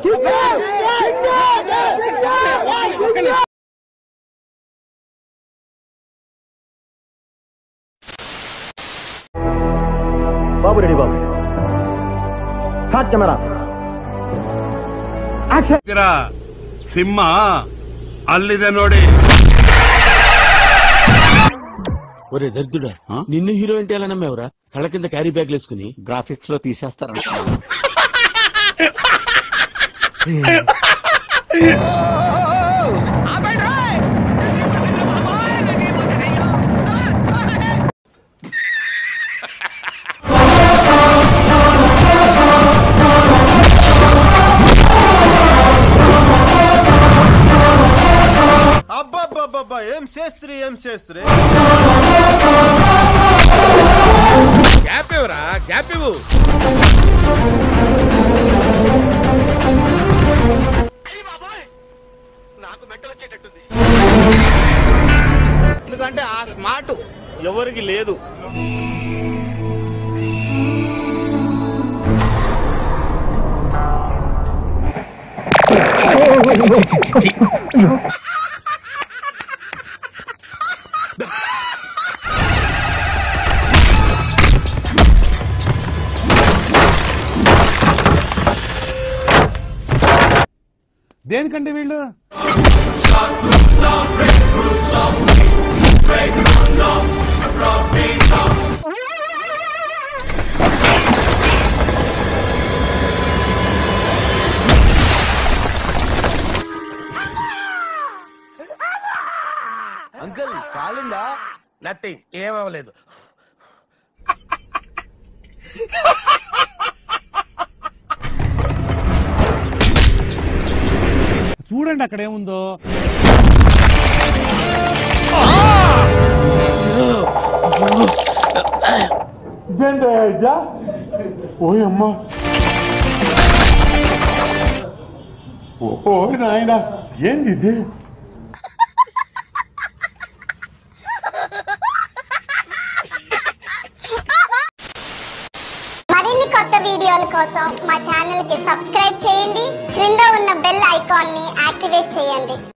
బాబు ready బాబు హాట్ camera action దగ్గర సింహ అల్లిద ನೋಡಿ ఒరే దరిద్రుడా నిన్ను హీరో అంటే ఎలా నమ్మేవరా కళ్ళ కింద క్యారీ బ్యాగ్ వేసుకుని గ్రాఫిక్స్ లో తీసేస్తారంట అబ్బబ్బబ్బబ్బా ఏం చేస్త్రీ ఏం చేస్త్రీ గ్యాప్ ఇవ్వరా గ్యాప్ ఇవ్వు ఎందుకంటే ఆ స్మార్ట్ ఎవరికి లేదు దేనికండి వీళ్ళు అంకుల్ కాలిందా నథింగ్ ఏమవ్వలేదు చూడండి అక్కడ ఏముందో ఓయమ్మా ఓ నాయన ఏంది ఇది మరిన్ని కొత్త వీడియోల కోసం మా ఛానల్ కి సబ్స్క్రైబ్ చేయండి క్రింద ఉన్న బెల్ ఐకాన్ ని యాక్టివేట్ చేయండి